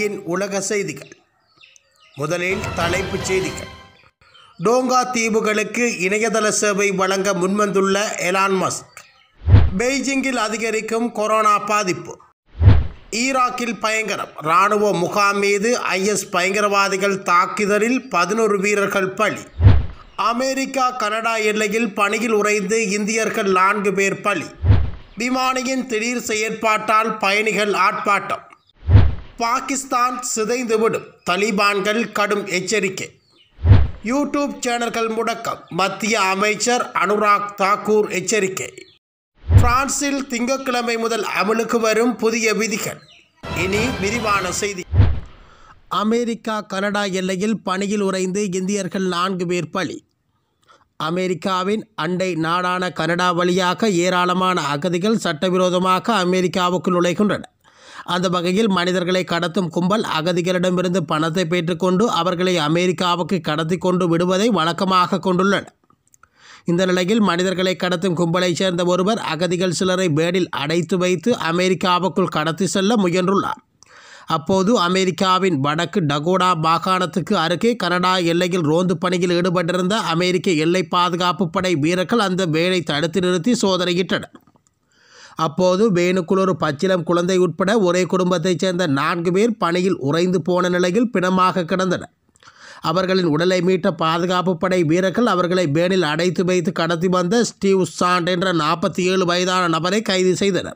வெளியின் உலக செய்திகள் முதலில் தலைப்புச் செய்திகள் டோங்கா தீவுகளுக்கு இணையதள சேவை வழங்க முன்வந்துள்ள எலான் மஸ்க் பெய்ஜிங்கில் அதிகரிக்கும் கொரோனா பாதிப்பு ஈராக்கில் பயங்கரம் இராணுவ முகாம் மீது ஐஎஸ் பயங்கரவாதிகள் தாக்குதலில் பதினொரு வீரர்கள் பலி அமெரிக்கா கனடா எல்லையில் பணியில் உறைந்து இந்தியர்கள் நான்கு பேர் பலி விமானியின் திடீர் செயற்பாட்டால் பயணிகள் ஆர்ப்பாட்டம் பாகிஸ்தான் சிதைந்துவிடும் தலிபான்கள் கடும் எச்சரிக்கை யூடியூப் சேனல்கள் முடக்கம் மத்திய அமைச்சர் அனுராக் தாக்கூர் எச்சரிக்கை பிரான்சில் திங்கட்கிழமை முதல் அமலுக்கு வரும் புதிய விதிகள் இனி விரிவான செய்தி அமெரிக்கா கனடா எல்லையில் பணியில் உறைந்து இந்தியர்கள் நான்கு பேர் பலி அமெரிக்காவின் அண்டை நாடான கனடா வழியாக ஏராளமான அகதிகள் சட்டவிரோதமாக அமெரிக்காவுக்குள் நுழைகின்றன அந்த வகையில் மனிதர்களை கடத்தும் கும்பல் அகதிகளிடமிருந்து பணத்தை பெற்றுக்கொண்டு அவர்களை அமெரிக்காவுக்கு கடத்தி கொண்டு விடுவதை வழக்கமாக கொண்டுள்ளன இந்த நிலையில் மனிதர்களை கடத்தும் கும்பலைச் சேர்ந்த ஒருவர் அகதிகள் சிலரை பேடில் அடைத்து வைத்து அமெரிக்காவுக்குள் கடத்தி செல்ல முயன்றுள்ளார் அப்போது அமெரிக்காவின் வடக்கு டகோடா மாகாணத்துக்கு அருகே கனடா எல்லையில் ரோந்து பணியில் ஈடுபட்டிருந்த அமெரிக்க எல்லை பாதுகாப்பு படை வீரர்கள் அந்த வேலை தடுத்து நிறுத்தி சோதனையிட்டனர் அப்போது வேணுக்குள் ஒரு பச்சிலம் குழந்தை உட்பட ஒரே குடும்பத்தைச் சேர்ந்த நான்கு பேர் பணியில் உறைந்து போன நிலையில் பிணமாக கிடந்தனர் அவர்களின் உடலை மீட்ட பாதுகாப்பு படை வீரர்கள் அவர்களை பேனில் அடைத்து வைத்து கடத்தி வந்த ஸ்டீவ் சாண்ட் என்ற நாற்பத்தி ஏழு வயதான நபரை கைது செய்தனர்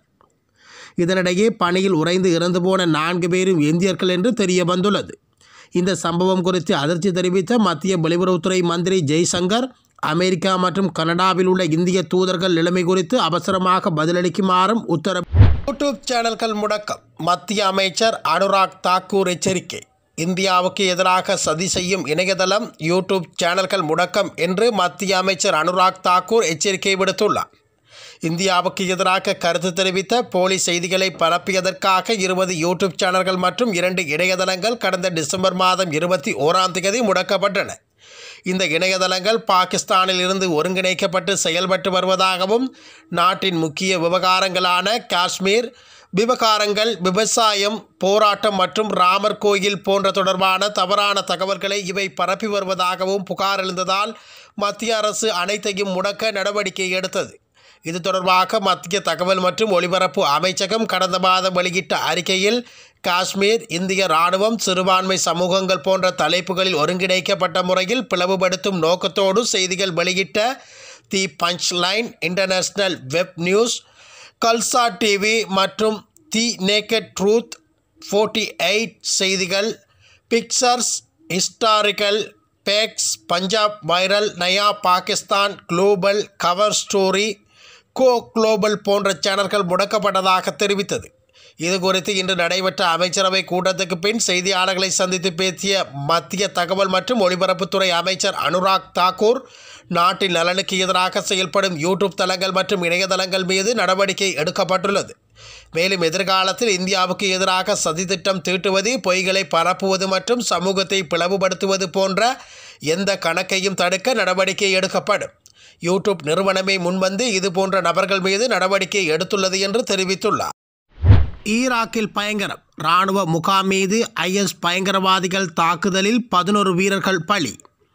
இதனிடையே பணியில் உறைந்து இறந்து போன நான்கு பேரும் இந்தியர்கள் என்று தெரிய வந்துள்ளது இந்த சம்பவம் குறித்து அதிர்ச்சி தெரிவித்த மத்திய வெளியுறவுத்துறை மந்திரி ஜெய்சங்கர் அமெரிக்கா மற்றும் கனடாவில் உள்ள இந்திய தூதர்கள் நிலைமை குறித்து அவசரமாக பதிலளிக்குமாறும் உத்தரவு யூடியூப் சேனல்கள் முடக்கம் மத்திய அமைச்சர் அனுராக் தாக்கூர் எச்சரிக்கை இந்தியாவுக்கு எதிராக சதி செய்யும் இணையதளம் யூடியூப் சேனல்கள் முடக்கம் என்று மத்திய அமைச்சர் அனுராக் தாக்கூர் எச்சரிக்கை விடுத்துள்ளார் இந்தியாவுக்கு எதிராக கருத்து தெரிவித்த போலி செய்திகளை பரப்பியதற்காக இருபது யூடியூப் சேனல்கள் மற்றும் இரண்டு இணையதளங்கள் கடந்த டிசம்பர் மாதம் இருபத்தி ஓராம் தேதி முடக்கப்பட்டன இந்த இணையதளங்கள் பாகிஸ்தானில் இருந்து ஒருங்கிணைக்கப்பட்டு செயல்பட்டு வருவதாகவும் நாட்டின் முக்கிய விவகாரங்களான காஷ்மீர் விவகாரங்கள் விவசாயம் போராட்டம் மற்றும் ராமர் கோயில் போன்ற தொடர்பான தவறான தகவல்களை இவை பரப்பி வருவதாகவும் புகார் எழுந்ததால் மத்திய அரசு அனைத்தையும் முடக்க நடவடிக்கை எடுத்தது இது தொடர்பாக மத்திய தகவல் மற்றும் ஒலிபரப்பு அமைச்சகம் கடந்த மாதம் வெளியிட்ட அறிக்கையில் காஷ்மீர் இந்திய இராணுவம் சிறுபான்மை சமூகங்கள் போன்ற தலைப்புகளில் ஒருங்கிணைக்கப்பட்ட முறையில் பிளவுபடுத்தும் நோக்கத்தோடு செய்திகள் வெளியிட்ட the punch line international web news Khalsa TV மற்றும் the naked truth forty eight செய்திகள் pictures historical facts Punjab viral Naya Pakistan global cover story go global போன்ற சேனல்கள் முடக்கப்பட்டதாக தெரிவித்தது இது குறித்து இன்று நடைபெற்ற அமைச்சரவை கூட்டத்துக்கு பின் செய்தியாளர்களை சந்தித்து பேசிய மத்திய தகவல் மற்றும் ஒலிபரப்புத்துறை அமைச்சர் அனுராக் தாக்கூர் நாட்டின் நலனுக்கு எதிராக செயல்படும் யூடியூப் தளங்கள் மற்றும் இணையதளங்கள் மீது நடவடிக்கை எடுக்கப்பட்டுள்ளது மேலும் எதிர்காலத்தில் இந்தியாவுக்கு எதிராக சதித்திட்டம் தீட்டுவது பொய்களை பரப்புவது மற்றும் சமூகத்தை பிளவுபடுத்துவது போன்ற எந்த கணக்கையும் தடுக்க நடவடிக்கை எடுக்கப்படும் யூடியூப் நிறுவனமே முன்வந்து இது போன்ற நபர்கள் மீது நடவடிக்கை எடுத்துள்ளது என்று தெரிவித்துள்ளார் ஈராக்கில் பயங்கரம் இராணுவ முகாம் மீது ஐஎஸ் பயங்கரவாதிகள் தாக்குதலில் பதினொரு வீரர்கள் பலி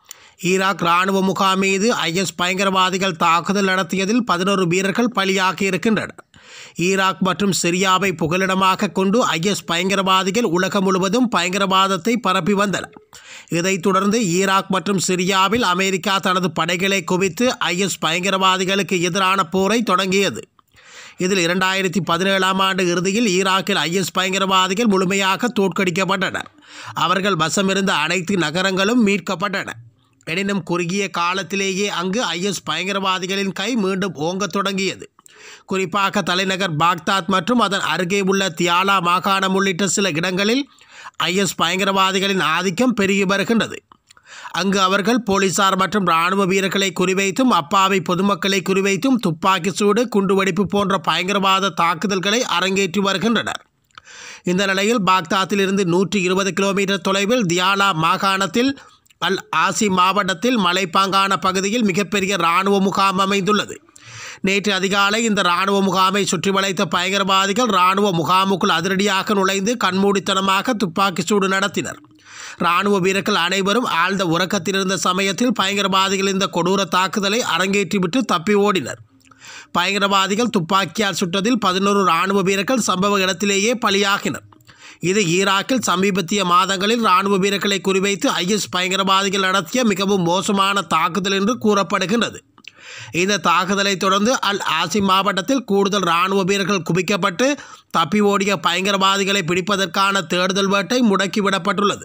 ஈராக் இராணுவ முகாம் மீது ஐஎஸ் பயங்கரவாதிகள் தாக்குதல் நடத்தியதில் பதினொரு வீரர்கள் பலியாகி இருக்கின்றனர் ஈராக் மற்றும் சிரியாவை புகலிடமாக கொண்டு ஐஎஸ் பயங்கரவாதிகள் உலகம் முழுவதும் பயங்கரவாதத்தை பரப்பி வந்தனர் இதைத் தொடர்ந்து ஈராக் மற்றும் சிரியாவில் அமெரிக்கா தனது படைகளை குவித்து ஐஎஸ் பயங்கரவாதிகளுக்கு எதிரான போரை தொடங்கியது இதில் இரண்டாயிரத்தி பதினேழாம் ஆண்டு இறுதியில் ஈராக்கில் ஐஎஸ் பயங்கரவாதிகள் முழுமையாக தோற்கடிக்கப்பட்டனர் அவர்கள் வசமிருந்த அனைத்து நகரங்களும் மீட்கப்பட்டன எனினும் குறுகிய காலத்திலேயே அங்கு ஐஎஸ் பயங்கரவாதிகளின் கை மீண்டும் ஓங்கத் தொடங்கியது குறிப்பாக தலைநகர் பாக்தாத் மற்றும் அதன் அருகே உள்ள தியாலா மாகாணம் உள்ளிட்ட சில இடங்களில் ஐஎஸ் பயங்கரவாதிகளின் ஆதிக்கம் பெருகி வருகின்றது அங்கு அவர்கள் போலீசார் மற்றும் இராணுவ வீரர்களை குறிவைத்தும் அப்பாவி பொதுமக்களை குறிவைத்தும் துப்பாக்கி சூடு குண்டுவெடிப்பு போன்ற பயங்கரவாத தாக்குதல்களை அரங்கேற்றி வருகின்றனர் இந்த நிலையில் பாக்தாத்தில் இருந்து நூற்றி இருபது கிலோமீட்டர் தொலைவில் தியாலா மாகாணத்தில் அல் ஆசி மாவட்டத்தில் மலைப்பாங்கான பகுதியில் மிகப்பெரிய இராணுவ முகாம் அமைந்துள்ளது நேற்று அதிகாலை இந்த இராணுவ முகாமை சுற்றி வளைத்த பயங்கரவாதிகள் இராணுவ முகாமுக்குள் அதிரடியாக நுழைந்து கண்மூடித்தனமாக துப்பாக்கிச் சூடு நடத்தினர் இராணுவ வீரர்கள் அனைவரும் ஆழ்ந்த உறக்கத்தில் இருந்த சமயத்தில் பயங்கரவாதிகள் இந்த கொடூர தாக்குதலை அரங்கேற்றிவிட்டு தப்பி ஓடினர் பயங்கரவாதிகள் துப்பாக்கியால் சுட்டதில் பதினோரு இராணுவ வீரர்கள் சம்பவ இடத்திலேயே பலியாகினர் இது ஈராக்கில் சமீபத்திய மாதங்களில் இராணுவ வீரர்களை குறிவைத்து ஐஎஸ் பயங்கரவாதிகள் நடத்திய மிகவும் மோசமான தாக்குதல் என்று கூறப்படுகின்றது இந்த தாக்குதலை தொடர்ந்து அல் ஆசிம் மாவட்டத்தில் கூடுதல் இராணுவ வீரர்கள் குவிக்கப்பட்டு தப்பி ஓடிய பயங்கரவாதிகளை பிடிப்பதற்கான தேடுதல் வேட்டை முடக்கிவிடப்பட்டுள்ளது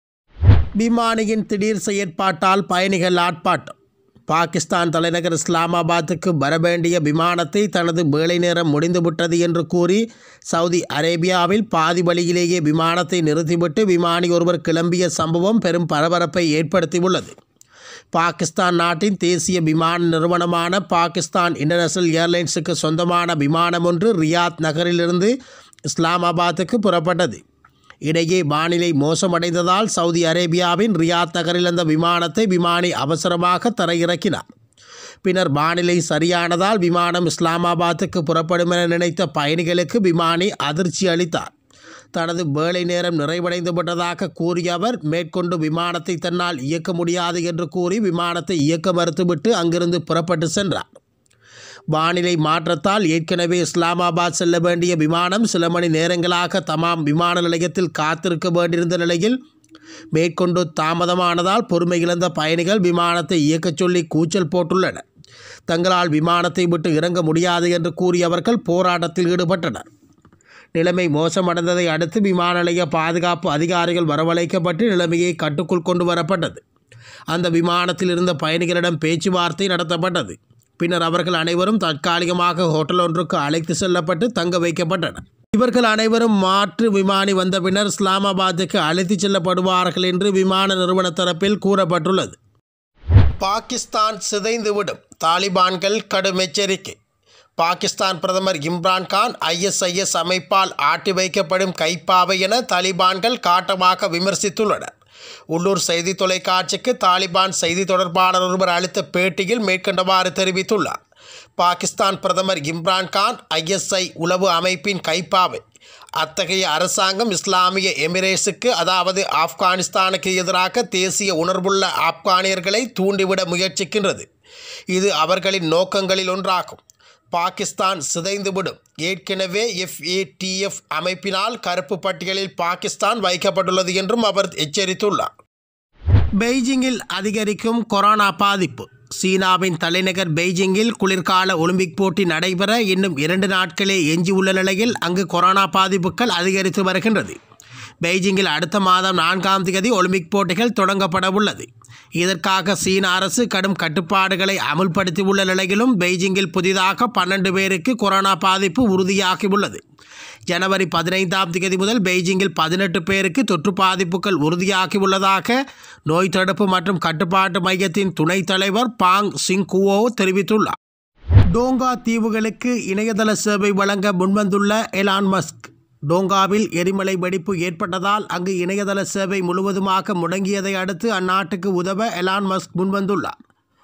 விமானியின் திடீர் செயற்பாட்டால் பயணிகள் ஆட்பாட்டம் பாகிஸ்தான் தலைநகர் இஸ்லாமாபாத்துக்கு வரவேண்டிய விமானத்தை தனது வேலை நேரம் முடிந்துவிட்டது என்று கூறி சவுதி அரேபியாவில் பாதி வழியிலேயே விமானத்தை நிறுத்திவிட்டு விமானி ஒருவர் கிளம்பிய சம்பவம் பெரும் பரபரப்பை ஏற்படுத்தியுள்ளது பாகிஸ்தான் நாட்டின் தேசிய விமான நிறுவனமான பாகிஸ்தான் இன்டர்நேஷனல் ஏர்லைன்ஸுக்கு சொந்தமான விமானம் ஒன்று ரியாத் நகரிலிருந்து இஸ்லாமாபாத்துக்கு புறப்பட்டது இடையே வானிலை மோசமடைந்ததால் சவுதி அரேபியாவின் ரியாத் நகரில் அந்த விமானத்தை விமானி அவசரமாக தரையிறக்கினார் பின்னர் வானிலை சரியானதால் விமானம் இஸ்லாமாபாத்துக்கு புறப்படும் என நினைத்த பயணிகளுக்கு விமானி அதிர்ச்சி அளித்தார் தனது வேலை நேரம் நிறைவடைந்து விட்டதாக கூறிய அவர் மேற்கொண்டு விமானத்தை தன்னால் இயக்க முடியாது என்று கூறி விமானத்தை இயக்க மறுத்துவிட்டு அங்கிருந்து புறப்பட்டு சென்றார் வானிலை மாற்றத்தால் ஏற்கனவே இஸ்லாமாபாத் செல்ல வேண்டிய விமானம் சில மணி நேரங்களாக தமாம் விமான நிலையத்தில் காத்திருக்க வேண்டியிருந்த நிலையில் மேற்கொண்டு தாமதமானதால் பொறுமை இழந்த பயணிகள் விமானத்தை இயக்கச் சொல்லி கூச்சல் போட்டுள்ளனர் தங்களால் விமானத்தை விட்டு இறங்க முடியாது என்று கூறியவர்கள் போராட்டத்தில் ஈடுபட்டனர் நிலைமை மோசமடைந்ததை அடுத்து விமான நிலைய பாதுகாப்பு அதிகாரிகள் வரவழைக்கப்பட்டு நிலைமையை கட்டுக்குள் கொண்டு வரப்பட்டது அந்த விமானத்தில் இருந்த பயணிகளிடம் பேச்சுவார்த்தை நடத்தப்பட்டது பின்னர் அவர்கள் அனைவரும் தற்காலிகமாக ஹோட்டல் ஒன்றுக்கு அழைத்து செல்லப்பட்டு தங்க வைக்கப்பட்டனர் இவர்கள் அனைவரும் மாற்று விமானி வந்த பின்னர் இஸ்லாமாபாத்துக்கு அழைத்துச் செல்லப்படுவார்கள் என்று விமான நிறுவன தரப்பில் கூறப்பட்டுள்ளது பாகிஸ்தான் சிதைந்துவிடும் தாலிபான்கள் கடும் எச்சரிக்கை பாகிஸ்தான் பிரதமர் இம்ரான்கான் ஐஎஸ்ஐஎஸ் அமைப்பால் ஆட்டி வைக்கப்படும் கைப்பாவை என தாலிபான்கள் காட்டமாக விமர்சித்துள்ளனர் உள்ளூர் செய்தி தொலைக்காட்சிக்கு தாலிபான் செய்தி தொடர்பாளர் ஒருவர் அளித்த பேட்டியில் மேற்கண்டவாறு தெரிவித்துள்ளார் பாகிஸ்தான் பிரதமர் இம்ரான்கான் ஐஎஸ்ஐ உளவு அமைப்பின் கைப்பாவை அத்தகைய அரசாங்கம் இஸ்லாமிய எமிரேட்ஸுக்கு அதாவது ஆப்கானிஸ்தானுக்கு எதிராக தேசிய உணர்வுள்ள ஆப்கானியர்களை தூண்டிவிட முயற்சிக்கின்றது இது அவர்களின் நோக்கங்களில் ஒன்றாகும் பாகிஸ்தான் சிதைந்துவிடும் ஏற்கனவே எஃப்ஏடிஎஃப் அமைப்பினால் கருப்பு பட்டியலில் பாகிஸ்தான் வைக்கப்பட்டுள்ளது என்றும் அவர் எச்சரித்துள்ளார் பெய்ஜிங்கில் அதிகரிக்கும் கொரோனா பாதிப்பு சீனாவின் தலைநகர் பெய்ஜிங்கில் குளிர்கால ஒலிம்பிக் போட்டி நடைபெற இன்னும் இரண்டு நாட்களே எஞ்சியுள்ள நிலையில் அங்கு கொரோனா பாதிப்புகள் அதிகரித்து வருகின்றது பெய்ஜிங்கில் அடுத்த மாதம் நான்காம் தேதி ஒலிம்பிக் போட்டிகள் தொடங்கப்பட உள்ளது இதற்காக சீன அரசு கடும் கட்டுப்பாடுகளை அமுல்படுத்தியுள்ள நிலையிலும் பெய்ஜிங்கில் புதிதாக பன்னெண்டு பேருக்கு கொரோனா பாதிப்பு உறுதியாகியுள்ளது ஜனவரி பதினைந்தாம் தேதி முதல் பெய்ஜிங்கில் பதினெட்டு பேருக்கு தொற்று பாதிப்புகள் உறுதியாகியுள்ளதாக நோய் தடுப்பு மற்றும் கட்டுப்பாட்டு மையத்தின் துணைத் தலைவர் பாங் சிங்குவோ தெரிவித்துள்ளார் டோங்கா தீவுகளுக்கு இணையதள சேவை வழங்க முன்வந்துள்ள எலான் மஸ்க் டோங்காவில் எரிமலை வெடிப்பு ஏற்பட்டதால் அங்கு இணையதள சேவை முழுவதுமாக முடங்கியதை அடுத்து அந்நாட்டுக்கு உதவ எலான் மஸ்க் முன்வந்துள்ளார்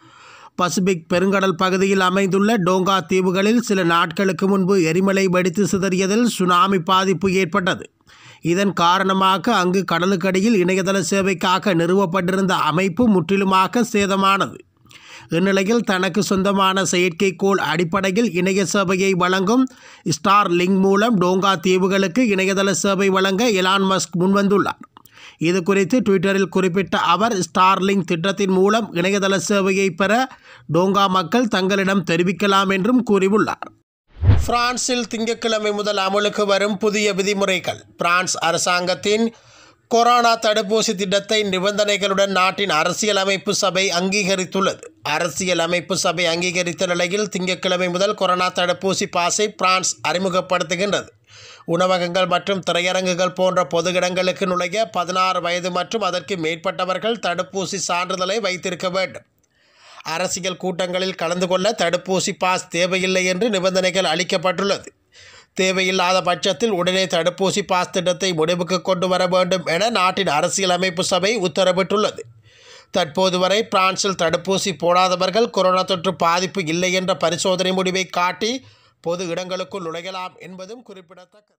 பசிபிக் பெருங்கடல் பகுதியில் அமைந்துள்ள டோங்கா தீவுகளில் சில நாட்களுக்கு முன்பு எரிமலை வெடித்து சிதறியதில் சுனாமி பாதிப்பு ஏற்பட்டது இதன் காரணமாக அங்கு கடலுக்கடியில் இணையதள சேவைக்காக நிறுவப்பட்டிருந்த அமைப்பு முற்றிலுமாக சேதமானது இந்நிலையில் தனக்கு சொந்தமான செயற்கைக்கோள் அடிப்படையில் இணைய சேவையை வழங்கும் ஸ்டார் லிங்க் மூலம் டோங்கா தீவுகளுக்கு இணையதள சேவை வழங்க எலான் மஸ்க் முன்வந்துள்ளார் இது குறித்து ட்விட்டரில் குறிப்பிட்ட அவர் ஸ்டார்லிங் திட்டத்தின் மூலம் இணையதள சேவையை பெற டோங்கா மக்கள் தங்களிடம் தெரிவிக்கலாம் என்றும் கூறியுள்ளார் பிரான்சில் திங்கட்கிழமை முதல் அமலுக்கு வரும் புதிய விதிமுறைகள் பிரான்ஸ் அரசாங்கத்தின் கொரோனா தடுப்பூசி திட்டத்தை நிபந்தனைகளுடன் நாட்டின் அரசியலமைப்பு சபை அங்கீகரித்துள்ளது அரசியலமைப்பு சபை அங்கீகரித்த நிலையில் திங்கட்கிழமை முதல் கொரோனா தடுப்பூசி பாஸை பிரான்ஸ் அறிமுகப்படுத்துகின்றது உணவகங்கள் மற்றும் திரையரங்குகள் போன்ற பொது இடங்களுக்கு நுழைய பதினாறு வயது மற்றும் அதற்கு மேற்பட்டவர்கள் தடுப்பூசி சான்றிதழை வைத்திருக்க வேண்டும் அரசியல் கூட்டங்களில் கலந்து கொள்ள தடுப்பூசி பாஸ் தேவையில்லை என்று நிபந்தனைகள் அளிக்கப்பட்டுள்ளது தேவையில்லாத பட்சத்தில் உடனே தடுப்பூசி பாஸ் திட்டத்தை முடிவுக்கு கொண்டு வர வேண்டும் என நாட்டின் அரசியலமைப்பு சபை உத்தரவிட்டுள்ளது தற்போது வரை பிரான்சில் தடுப்பூசி போடாதவர்கள் கொரோனா தொற்று பாதிப்பு இல்லை என்ற பரிசோதனை முடிவை காட்டி பொது இடங்களுக்குள் நுழையலாம் என்பதும் குறிப்பிடத்தக்கது